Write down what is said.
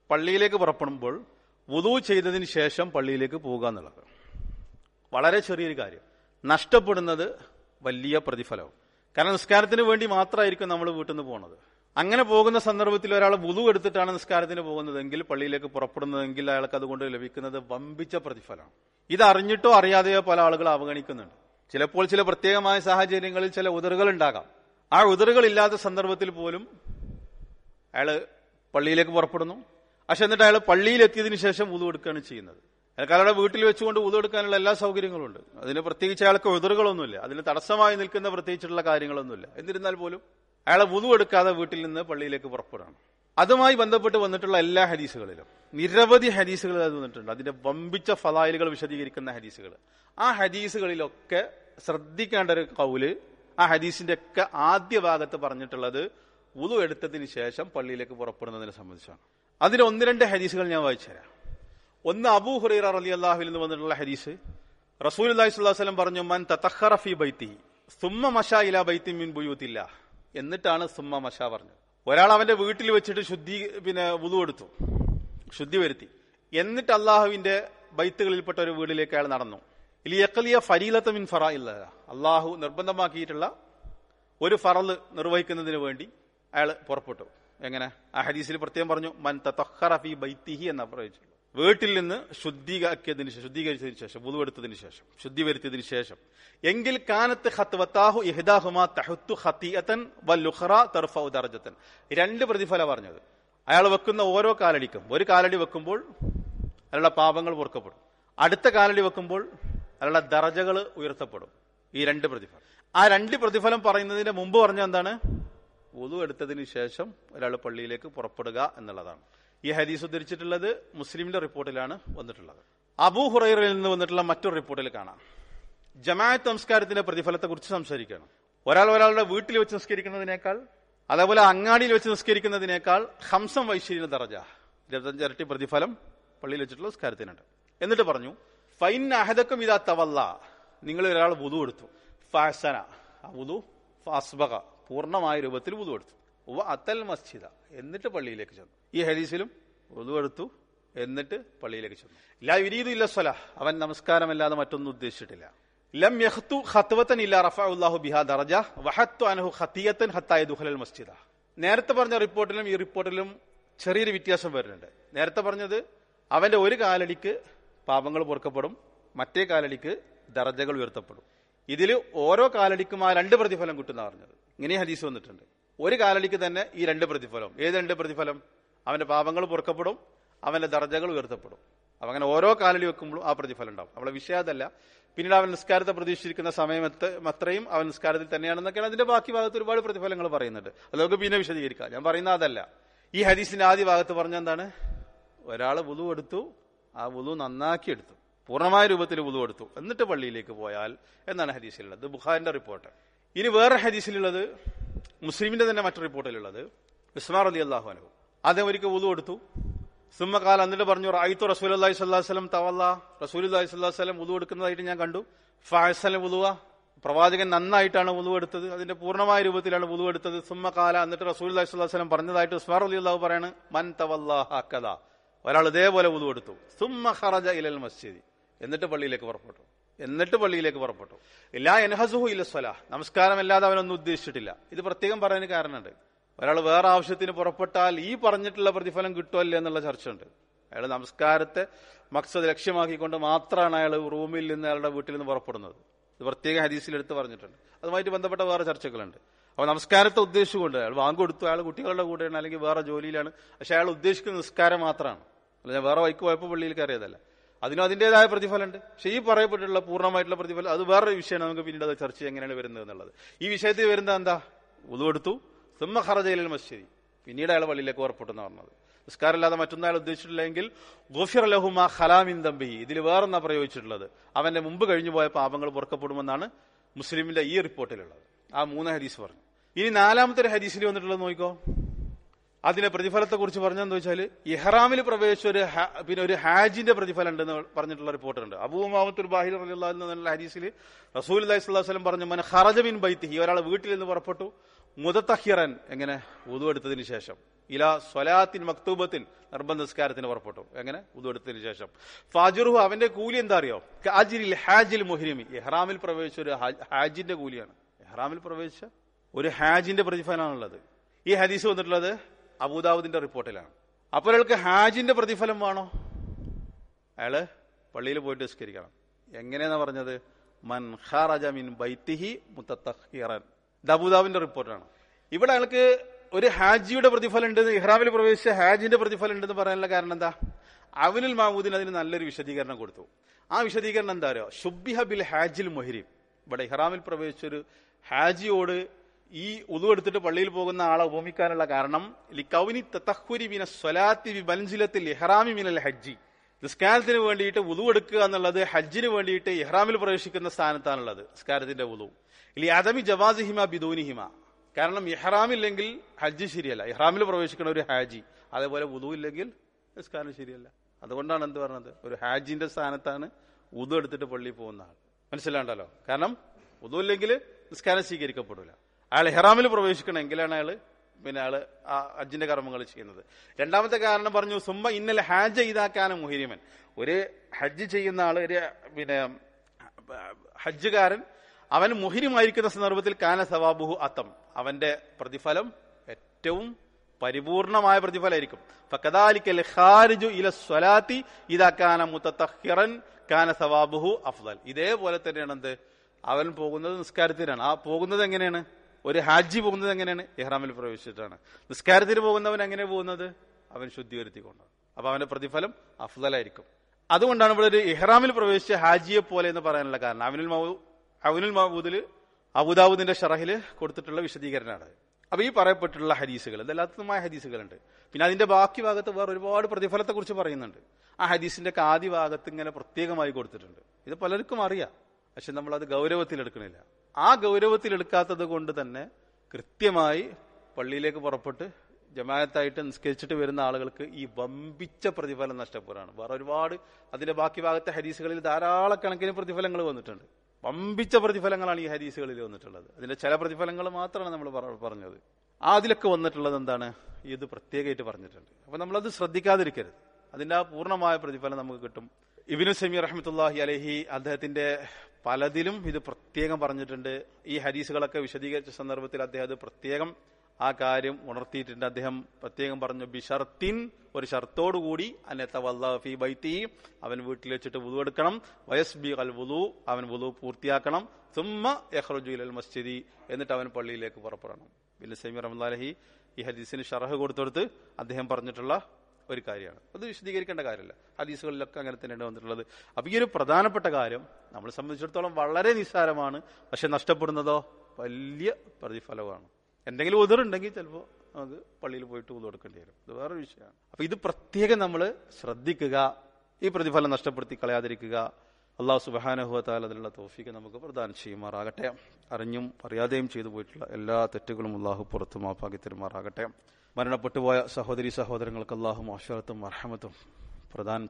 പള്ളിയിലേക്ക് പുറപ്പെടുമ്പോൾ വുതു ചെയ്തതിന് ശേഷം പള്ളിയിലേക്ക് പോവുക എന്നുള്ളത് വളരെ ചെറിയൊരു കാര്യം നഷ്ടപ്പെടുന്നത് വലിയ പ്രതിഫലവും കാരണം നിസ്കാരത്തിന് വേണ്ടി മാത്രമായിരിക്കും നമ്മൾ വീട്ടിൽ നിന്ന് പോകുന്നത് അങ്ങനെ പോകുന്ന സന്ദർഭത്തിൽ ഒരാൾ വുതു എടുത്തിട്ടാണ് നിസ്കാരത്തിന് പോകുന്നതെങ്കിൽ പള്ളിയിലേക്ക് പുറപ്പെടുന്നതെങ്കിൽ അയാൾക്ക് അതുകൊണ്ട് ലഭിക്കുന്നത് വമ്പിച്ച പ്രതിഫലമാണ് ഇത് അറിഞ്ഞിട്ടോ അറിയാതെയോ പല ആളുകൾ അവഗണിക്കുന്നുണ്ട് ചിലപ്പോൾ ചില പ്രത്യേകമായ സാഹചര്യങ്ങളിൽ ചില ഉതിറുകൾ ഉണ്ടാകാം ആ ഉതിറുകൾ ഇല്ലാത്ത സന്ദർഭത്തിൽ പോലും അയാള് പള്ളിയിലേക്ക് പുറപ്പെടുന്നു പക്ഷെ എന്നിട്ട് അയാൾ പള്ളിയിലെത്തിയതിനു ശേഷം ഉതു എടുക്കുകയാണ് ചെയ്യുന്നത് അയാൾക്ക് അയാളുടെ വീട്ടിൽ വെച്ചുകൊണ്ട് ഉതു എടുക്കാനുള്ള എല്ലാ സൗകര്യങ്ങളും ഉണ്ട് അതിന് പ്രത്യേകിച്ച് അയാൾക്ക് ഉതിറുകളൊന്നുമില്ല അതിന് തടസ്സമായി നിൽക്കുന്ന പ്രത്യേകിച്ചുള്ള കാര്യങ്ങളൊന്നുമില്ല എന്നിരുന്നാൽ പോലും അയാളെ വുതു എടുക്കാതെ വീട്ടിൽ നിന്ന് പള്ളിയിലേക്ക് പുറപ്പെടുകയാണ് അതുമായി ബന്ധപ്പെട്ട് വന്നിട്ടുള്ള എല്ലാ ഹദീസുകളിലും നിരവധി ഹദീസുകൾ അത് വന്നിട്ടുണ്ട് അതിന്റെ വമ്പിച്ച ഫലായിലുകൾ വിശദീകരിക്കുന്ന ഹദീസുകൾ ആ ഹദീസുകളിലൊക്കെ ശ്രദ്ധിക്കേണ്ട ഒരു കൗല് ആ ഹദീസിന്റെ ഒക്കെ ആദ്യ ഭാഗത്ത് പറഞ്ഞിട്ടുള്ളത് ഉതു എടുത്തതിന് ശേഷം പള്ളിയിലേക്ക് പുറപ്പെടുന്നതിനെ സംബന്ധിച്ചാണ് അതിന് ഒന്ന് രണ്ട് ഹദീസുകൾ ഞാൻ വായിച്ചുതരാം ഒന്ന് അബൂ ഹുറൈറ റലി അള്ളാഹുവിൽ നിന്ന് വന്നിട്ടുള്ള ഹദീസ് റസൂൽ അള്ളാഹി സ്വല്ലം പറഞ്ഞു മൻ തത്തഖറ ഫി ബൈത്തി സുമ്മ മഷ ഇല ബൈത്തി മിൻ ബുയൂത്തില്ല എന്നിട്ടാണ് സുമ്മ മഷ പറഞ്ഞത് ഒരാൾ അവന്റെ വീട്ടിൽ വെച്ചിട്ട് ശുദ്ധി പിന്നെ വുതു എടുത്തു ശുദ്ധി വരുത്തി എന്നിട്ട് അള്ളാഹുവിന്റെ ബൈത്തുകളിൽപ്പെട്ട ഒരു വീട്ടിലേക്ക് അയാൾ നടന്നു ഇലിയക്കലിയ ഫരീലത്ത് മിൻ ഫറ ഇല്ല അള്ളാഹു നിർബന്ധമാക്കിയിട്ടുള്ള ഒരു ഫറല് നിർവഹിക്കുന്നതിന് വേണ്ടി അയാൾ പുറപ്പെട്ടു എങ്ങനെ ആ ഹദീസിൽ പ്രത്യേകം പറഞ്ഞു മൻ തത്തഖറ ഫി ബൈത്തിഹി എന്ന പ്രയോഗിച്ചു വീട്ടിൽ നിന്ന് ശുദ്ധീകരിച്ചതിന് ശേഷം ശുദ്ധീകരിച്ചതിന് ശേഷം വുതുവെടുത്തതിന് ശേഷം ശുദ്ധി വരുത്തിയതിനു ശേഷം എങ്കിൽ കാനത്ത് ഖത്വത്താഹു ഇഹ്ദാഹുമാ തഹത്തു ഖത്തിയതൻ വല്ലുഖറ തർഫഉ ദർജതൻ രണ്ട് പ്രതിഫല പറഞ്ഞത് അയാൾ വെക്കുന്ന ഓരോ കാലടിക്കും ഒരു കാലടി വെക്കുമ്പോൾ അയാളുടെ പാപങ്ങൾ പൊറുക്കപ്പെടും അടുത്ത കാലടി വെക്കുമ്പോൾ അയാളുടെ ദർജകൾ ഉയർത്തപ്പെടും ഈ രണ്ട് പ്രതിഫലം ആ രണ്ട് പ്രതിഫലം പറയുന്നതിന് മുമ്പ് പറഞ്ഞ എന്താണ് വുതു എടുത്തതിന് ശേഷം ഒരാൾ പള്ളിയിലേക്ക് പുറപ്പെടുക എന്നുള്ളതാണ് ഈ ഹദീസ് ഉദ്ധരിച്ചിട്ടുള്ളത് മുസ്ലിമിന്റെ റിപ്പോർട്ടിലാണ് വന്നിട്ടുള്ളത് അബൂ ഹുറൈറയിൽ നിന്ന് വന്നിട്ടുള്ള മറ്റൊരു റിപ്പോർട്ടിൽ കാണാം ജമാഅത്ത് നമസ്കാരത്തിന്റെ പ്രതിഫലത്തെ കുറിച്ച് സംസാരിക്കുകയാണ് ഒരാൾ ഒരാളുടെ വീട്ടിൽ വെച്ച് നിസ്കരിക്കുന്നതിനേക്കാൾ അതേപോലെ അങ്ങാടിയിൽ വെച്ച് നിസ്കരിക്കുന്നതിനേക്കാൾ ഹംസം വൈശ്വര്യ ദറജ ഇരുപത്തഞ്ച് ഇരട്ടി പ്രതിഫലം പള്ളിയിൽ വെച്ചിട്ടുള്ള നിസ്കാരത്തിനുണ്ട് എന്നിട്ട് പറഞ്ഞു ഫൈൻ അഹദക്കും ഇതാ തവല്ല നിങ്ങൾ ഒരാൾ വുതു എടുത്തു ഫാസന ആ വുതു ഫാസ്ബക പൂർണ്ണമായ രൂപത്തിൽ വുതു എടുത്തു ഉവ അത്തൽ മസ്ജിദ എന്നിട്ട് പള്ളിയിലേക്ക് ചെന്നു ഈ ഹദീസിലും വുതു എടുത്തു എന്നിട്ട് പള്ളിയിലേക്ക് ചെന്നു ലാ വിരീതു ഇല്ല സ്വല അവൻ നമസ്കാരമല്ലാതെ മറ്റൊന്നും ഉദ്ദേശിച്ചിട്ടില്ല ലം യഖ്തു ഖത്വതൻ ഇല്ല റഫഅല്ലാഹു ബിഹാ ദറജ വഹത്തു അൻഹു ഖതിയതൻ ഹത്താ യദ്ഖുലൽ മസ്ജിദ നേരത്തെ പറഞ്ഞ റിപ്പോർട്ടിലും ഈ റിപ്പോർട്ടിലും ചെറിയൊരു വ്യത്യാസം വരുന്നുണ്ട് നേരത്തെ പറഞ്ഞത് അവന്റെ ഒരു കാലടിക്ക് പാപങ്ങൾ പൊറുക്കപ്പെടും മറ്റേ കാലടിക്ക് ദറജകൾ ഉയർത്തപ്പെടും ഇതിൽ ഓരോ കാലടിക്കും ആ രണ്ട് പ്രതിഫലം കിട്ടുന്ന പറഞ്ഞത് ഇങ്ങനെ ഹദീസ് വന്നിട്ടുണ്ട് ഒരു കാലടിക്ക് തന്നെ ഈ രണ്ട് പ്രതിഫലം ഏത് രണ്ട് പ്രതിഫലം അവന്റെ പാപങ്ങൾ പൊറുക്കപ്പെടും അവന്റെ ദർജകൾ ഉയർത്തപ്പെടും അപ്പൊ അങ്ങനെ ഓരോ കാലടി വെക്കുമ്പോഴും ആ പ്രതിഫലം ഉണ്ടാവും നമ്മളെ വിഷയം അതല്ല പിന്നീട് അവൻ നിസ്കാരത്തെ പ്രതീക്ഷിച്ചിരിക്കുന്ന സമയം എത്ത- അത്രയും അവൻ നിസ്കാരത്തിൽ തന്നെയാണെന്നൊക്കെയാണ് അതിന്റെ ബാക്കി ഭാഗത്ത് ഒരുപാട് പ്രതിഫലങ്ങൾ പറയുന്നുണ്ട് അത് നമുക്ക് പിന്നെ വിശദീകരിക്കാം ഞാൻ പറയുന്ന അതല്ല ഈ ഹദീസിന്റെ ആദ്യ ഭാഗത്ത് പറഞ്ഞ എന്താണ് ഒരാൾ വുളു എടുത്തു ആ വുളു നന്നാക്കി എടുത്തു പൂർണ്ണമായ രൂപത്തിൽ വുളു എടുത്തു എന്നിട്ട് പള്ളിയിലേക്ക് പോയാൽ എന്നാണ് ഹദീസിലുള്ളത് ഇത് ബുഖാരിന്റെ റിപ്പോർട്ട് ഇനി വേറെ ഹദീസിലുള്ളത് മുസ്ലിമിന്റെ തന്നെ മറ്റൊരു റിപ്പോർട്ടിലുള്ളത് ഇസ്മാർ അലി അള്ളാഹു അനു അദ്ദേഹം ഒരിക്കൽ വുളു എടുത്തു സുമ്മക്കാൽ എന്നിട്ട് പറഞ്ഞു റായിത്തു റസൂൽ അള്ളഹി സ്വല്ലാ വസ്ലം തവല്ല റസൂൽ അള്ളഹി സ്വല്ലാ വസ്ലം വുളു എടുക്കുന്നതായിട്ട് ഞാൻ കണ്ടു ഫാസല വുളുവ പ്രവാചകൻ നന്നായിട്ടാണ് വുളു എടുത്തത് അതിന്റെ പൂർണ്ണമായ രൂപത്തിലാണ് വുളു എടുത്തത് സുമ്മക്കാല എന്നിട്ട് റസൂൽ അള്ളഹി സ്വല്ലാ വസ്ലം പറഞ്ഞതായിട്ട് ഉസ്മാർ അലി അള്ളാഹു പറയാണ് മൻ തവല്ലാഹ ഒരാൾ ഇതേപോലെ വുളു എടുത്തു സുമ്മ ഖറജ ഇലൽ മസ്ജിദ് എന്നിട്ട് പള്ളിയിലേക്ക് പുറപ്പെട്ടു എന്നിട്ട് പള്ളിയിലേക്ക് പുറപ്പെട്ടു എല്ലാ എൻഹസുഹു ഇല്ല സ്വല നമസ്കാരമല്ലാതെ അവനൊന്നും ഉദ്ദേശിച്ചിട്ടില്ല ഇത് പ്രത്യേകം പറയാൻ കാരണമുണ്ട് ഒരാൾ വേറെ ആവശ്യത്തിന് പുറപ്പെട്ടാൽ ഈ പറഞ്ഞിട്ടുള്ള പ്രതിഫലം കിട്ടുമല്ലേ എന്നുള്ള ചർച്ചയുണ്ട് അയാൾ നമസ്കാരത്തെ മക്സദ് ലക്ഷ്യമാക്കിക്കൊണ്ട് മാത്രമാണ് അയാൾ റൂമിൽ നിന്ന് അയാളുടെ വീട്ടിൽ നിന്ന് പുറപ്പെടുന്നത് ഇത് പ്രത്യേക ഹദീസിൽ എടുത്ത് പറഞ്ഞിട്ടുണ്ട് അതുമായിട്ട് ബന്ധപ്പെട്ട വേറെ ചർച്ചകളുണ്ട് അപ്പൊ നമസ്കാരത്തെ ഉദ്ദേശിച്ചുകൊണ്ട് അയാൾ വാങ്ങ് കൊടുത്തു അയാൾ കുട്ടികളുടെ കൂടെയാണ് അല്ലെങ്കിൽ വേറെ ജോലിയിലാണ് പക്ഷെ അയാൾ ഉദ്ദേശിക്കുന്ന നിസ്കാരം മാത്രമാണ് അല്ല ഞാൻ വേറെ വൈക്ക് പോയപ്പോൾ പള്ളിയിൽ കയറിയതല്ല അതിനും അതിൻ്റെതായ പ്രതിഫലമുണ്ട് പക്ഷെ ഈ പറയപ്പെട്ടിട്ടുള്ള പൂർണ്ണമായിട്ടുള്ള പ്രതിഫലം അത് വേറൊരു വിഷയമാണ് നമുക്ക് പിന്നീട് അത് ചർച്ച ചെയ്യാൻ എങ്ങനെയാണ് വരുന്നത് എന്നുള്ളത് ഈ വിഷയത്തിൽ വരുന്നത് എന്താ ഉതുവെടുത്തു സുമ്മ ഖറജയിലെ മസ്ജിദി പിന്നീട് അയാൾ പള്ളിയിലേക്ക് പുറപ്പെട്ടെന്ന് പറഞ്ഞത് നിസ്കാരമില്ലാതെ മറ്റൊന്നും അയാൾ ഉദ്ദേശിച്ചിട്ടില്ലെങ്കിൽ ഗോഫിർ ലഹുമ ഖലാമിൻ തമ്പി ഇതിൽ വേറെന്നാ പ്രയോഗിച്ചിട്ടുള്ളത് അവന്റെ മുമ്പ് കഴിഞ്ഞു പോയ പാപങ്ങൾ പുറക്കപ്പെടുമെന്നാണ് മുസ്ലിമിന്റെ ഈ റിപ്പോർട്ടിലുള്ളത് ആ മൂന്ന് ഹദീസ് പറഞ്ഞു ഇനി നാലാമത്തെ ഒരു ഹദീസിൽ വന്നിട്ടുള്ളത് നോക്കിക്കോ അതിന്റെ പ്രതിഫലത്തെ കുറിച്ച് പറഞ്ഞെന്ന് വെച്ചാൽ ഇഹ്റാമിൽ പ്രവേശിച്ച ഒരു ഹ- പിന്നെ ഒരു ഹാജിന്റെ പ്രതിഫലം ഉണ്ടെന്ന് പറഞ്ഞിട്ടുള്ള റിപ്പോർട്ടുണ്ട് അബൂമാമത്തുൽ ബാഹിർ അലിയുള്ള എന്നുള്ള ഹദീസിൽ റസൂൽ അലൈഹി സ്വലാഹു വസ്ലം പറഞ്ഞു മന ഖറജ മിൻ ബൈത്തിഹി ഒരാൾ വീട്ടിൽ നിന്ന് പുറപ്പെട്ടു മുതത്തഹിറൻ എങ്ങനെ ഉതു എടുത്തതിന് ശേഷം ഇല സ്വലാത്തിൻ മക്തൂബത്തിൻ നിർബന്ധ നിസ്കാരത്തിന് പുറപ്പെട്ടു എങ്ങനെ ഉതുവെടുത്തതിന് ശേഷം ഫാജുറുഹു അവന്റെ കൂലി എന്താ അറിയോ കാജിരിൽ ഹാജിൽ മുഹരിമി ഇഹ്റാമിൽ പ്രവേശിച്ച ഒരു ഹാജ്- ഹാജിന്റെ കൂലിയാണ് ഇഹ്റാമിൽ പ്രവേശിച്ച ഒരു ഹാജിന്റെ പ്രതിഫലമാണുള്ളത് ഈ ഹദീസ് വന്നിട്ടുള്ളത് അബൂദാവുദിന്റെ റിപ്പോർട്ടിലാണ് അപ്പോൾ ഒരാൾക്ക് ഹാജിന്റെ പ്രതിഫലം വേണോ അയാള് പള്ളിയിൽ പോയിട്ട് നിസ്കരിക്കണം എങ്ങനെയാ പറഞ്ഞത് മൻ ഖറജ മിൻ ബൈത്തിഹി മുത്തത്തഹിറൻ ഇത് അബൂദാബിന്റെ റിപ്പോർട്ടാണ് ഇവിടെ അയാൾക്ക് ഒരു ഹാജിയുടെ പ്രതിഫലം ഉണ്ടെന്ന് ഇഹ്റാമിൽ പ്രവേശിച്ച ഹാജിന്റെ പ്രതിഫലം ഉണ്ടെന്ന് പറയാനുള്ള കാരണം എന്താ അവനുൽ മാമൂദിന് അതിന് നല്ലൊരു വിശദീകരണം കൊടുത്തു ആ വിശദീകരണം എന്താ അറിയോ ഷുബിഹ ബിൽ ഹാജിൽ മൊഹിരിം ഇവിടെ ഇഹ്റാമിൽ പ്രവേശിച്ചൊരു ഹാജിയോട് ഈ ഉതു എടുത്തിട്ട് പള്ളിയിൽ പോകുന്ന ആളെ ഉപമിക്കാനുള്ള കാരണം ലിക്കൗനി തത്തഹുരി മിന സ്വലാത്തി ബി ബൻസിലത്തിൽ ഇഹ്റാമി മിനൽ ഹജ്ജി നിസ്കാരത്തിന് വേണ്ടിയിട്ട് ഉതു എടുക്കുക എന്നുള്ളത് ഹജ്ജിന് വേണ്ടിയിട്ട് ഇഹ്റാമിൽ പ്രവേശിക്കുന്ന സ്ഥാനത്താണുള്ളത് നിസ്കാരത്തിന്റെ ഉതു ഇനി അദമി ജവാസിഹിമ ബിദൂനിഹിമ കാരണം ഇഹ്റാം ഇല്ലെങ്കിൽ ഹജ്ജ് ശരിയല്ല ഇഹ്റാമിൽ പ്രവേശിക്കുന്ന ഒരു ഹാജി അതേപോലെ ഉതു ഇല്ലെങ്കിൽ നിസ്കാരം ശരിയല്ല അതുകൊണ്ടാണ് എന്ത് പറഞ്ഞത് ഒരു ഹാജിന്റെ സ്ഥാനത്താണ് ഉതു എടുത്തിട്ട് പള്ളിയിൽ പോകുന്ന ആൾ മനസ്സിലാണ്ടല്ലോ കാരണം ഉതു ഇല്ലെങ്കിൽ നിസ്കാരം സ്വീകരിക്കപ്പെടില്ല അയാൾ ഇഹ്റാമിൽ പ്രവേശിക്കണമെങ്കിലാണ് അയാൾ പിന്നെ ആള് ആ ഹജ്ജിന്റെ കർമ്മങ്ങൾ ചെയ്യുന്നത് രണ്ടാമത്തെ കാരണം പറഞ്ഞു സുമ്മ ഇന്നലെ ഹാജ് ഇതാക്കാനും മുഹിരിമൻ ഒരു ഹജ്ജ് ചെയ്യുന്ന ആള് ഒരു പിന്നെ ഹജ്ജുകാരൻ അവൻ മുഹിരിമായിരിക്കുന്ന സന്ദർഭത്തിൽ കാന സവാബുഹു അത്തം അവന്റെ പ്രതിഫലം ഏറ്റവും പരിപൂർണമായ പ്രതിഫലമായിരിക്കും ഫക്കദാലിക്കൽ ഖാരിജു ഇല സ്വലാത്തി ഇതാക്കാന മുത്തത്തഹിറൻ കാന സവാബുഹു അഫ്ദൽ ഇതേപോലെ തന്നെയാണ് എന്ത് അവൻ പോകുന്നത് നിസ്കാരത്തിനാണ് ആ പോകുന്നത് എങ്ങനെയാണ് ഒരു ഹാജി പോകുന്നത് എങ്ങനെയാണ് ഇഹ്റാമിൽ പ്രവേശിച്ചിട്ടാണ് നിസ്കാരത്തിന് പോകുന്നവൻ എങ്ങനെ പോകുന്നത് അവൻ ശുദ്ധി വരുത്തിക്കൊണ്ടാണ് അപ്പൊ അവന്റെ പ്രതിഫലം അഫ്ദലായിരിക്കും അതുകൊണ്ടാണ് ഇവിടെ ഒരു ഇഹ്റാമിൽ പ്രവേശിച്ച ഹാജിയെ പോലെ എന്ന് പറയാനുള്ള കാരണം അവനുൽ മഹൂ അവനുൽ മഹബൂദില് അബുദാബുദിന്റെ ഷറഹില് കൊടുത്തിട്ടുള്ള വിശദീകരണമാണ് അപ്പൊ ഈ പറയപ്പെട്ടിട്ടുള്ള ഹദീസുകൾ ഇതെല്ലാത്തതുമായ ഹദീസുകളുണ്ട് പിന്നെ അതിന്റെ ബാക്കി ഭാഗത്ത് വേറെ ഒരുപാട് പ്രതിഫലത്തെ കുറിച്ച് പറയുന്നുണ്ട് ആ ഹദീസിന്റെ ഒക്കെ ആദ്യ ഭാഗത്ത് ഇങ്ങനെ പ്രത്യേകമായി കൊടുത്തിട്ടുണ്ട് ഇത് പലർക്കും അറിയാം പക്ഷെ നമ്മൾ അത് ഗൗരവത്തിൽ എടുക്കണില്ല ആ ഗൗരവത്തിൽ എടുക്കാത്തത് കൊണ്ട് തന്നെ കൃത്യമായി പള്ളിയിലേക്ക് പുറപ്പെട്ട് ജമായത്തായിട്ട് നിസ്കരിച്ചിട്ട് വരുന്ന ആളുകൾക്ക് ഈ വമ്പിച്ച പ്രതിഫലം നഷ്ടപ്പെടാണ് വേറെ ഒരുപാട് അതിന്റെ ബാക്കി ഭാഗത്തെ ഹദീസുകളിൽ ധാരാളക്കണക്കിന് പ്രതിഫലങ്ങൾ വന്നിട്ടുണ്ട് വമ്പിച്ച പ്രതിഫലങ്ങളാണ് ഈ ഹദീസുകളിൽ വന്നിട്ടുള്ളത് അതിന്റെ ചില പ്രതിഫലങ്ങൾ മാത്രമാണ് നമ്മൾ പറ- പറഞ്ഞത് ആ അതിലൊക്കെ വന്നിട്ടുള്ളത് എന്താണ് ഇത് പ്രത്യേകമായിട്ട് പറഞ്ഞിട്ടുണ്ട് അപ്പൊ നമ്മളത് ശ്രദ്ധിക്കാതിരിക്കരുത് അതിന്റെ ആ പൂർണ്ണമായ പ്രതിഫലം നമുക്ക് കിട്ടും ഇബിനു സമീർ റഹ്മത്തുല്ലാഹി അലഹി അദ്ദേഹത്തിന്റെ പലതിലും ഇത് പ്രത്യേകം പറഞ്ഞിട്ടുണ്ട് ഈ ഹദീസുകളൊക്കെ വിശദീകരിച്ച സന്ദർഭത്തിൽ അദ്ദേഹം അത് പ്രത്യേകം ആ കാര്യം ഉണർത്തിയിട്ടുണ്ട് അദ്ദേഹം പ്രത്യേകം പറഞ്ഞു ബിഷർത്തിൻ ഒരു ഷർത്തോടുകൂടി അനത്തവല്ലഫി ബൈത്തി അവൻ വീട്ടിൽ വെച്ചിട്ട് വുതു എടുക്കണം വയസ്ബി അൽ വുതു അവൻ വുതു പൂർത്തിയാക്കണം സുമ്മ യഹ്റുജു ഇലൽ മസ്ജിദി എന്നിട്ട് അവൻ പള്ളിയിലേക്ക് പുറപ്പെടണം ബിൻ സമീർ റഹ്മല്ലാഹി ഈ ഹദീസിന് ഷറഹ് കൊടുത്തെടുത്ത് അദ്ദേഹം പറഞ്ഞിട്ടുള്ള ഒരു കാര്യമാണ് അത് വിശദീകരിക്കേണ്ട കാര്യമല്ല ഹദീസുകളിലൊക്കെ അങ്ങനെ തന്നെയാണ് വന്നിട്ടുള്ളത് അപ്പൊ ഈ ഒരു പ്രധാനപ്പെട്ട കാര്യം നമ്മളെ സംബന്ധിച്ചിടത്തോളം വളരെ നിസ്സാരമാണ് പക്ഷെ നഷ്ടപ്പെടുന്നതോ വലിയ പ്രതിഫലമാണ് എന്തെങ്കിലും ഉതിറുണ്ടെങ്കിൽ ചിലപ്പോൾ നമുക്ക് പള്ളിയിൽ പോയിട്ട് ഉതു കൊടുക്കേണ്ടി വരും ഇത് വേറൊരു വിഷയമാണ് അപ്പൊ ഇത് പ്രത്യേകം നമ്മൾ ശ്രദ്ധിക്കുക ഈ പ്രതിഫലം നഷ്ടപ്പെടുത്തി കളയാതിരിക്കുക അള്ളാഹു സുബാനഹുവത്താൽ അതിലുള്ള തോഫിക്ക് നമുക്ക് പ്രദാനം ചെയ്യുമാറാകട്ടെ അറിഞ്ഞും അറിയാതെയും ചെയ്തു പോയിട്ടുള്ള എല്ലാ തെറ്റുകളും അള്ളാഹു പുറത്തു മാപ്പാക്കി തരുമാറാകട്ടെ മരണപ്പെട്ടുപോയ സഹോദരി സഹോദരങ്ങൾക്ക് അള്ളാഹു മാഷറത്തും അർഹമത്തും പ്രധാനം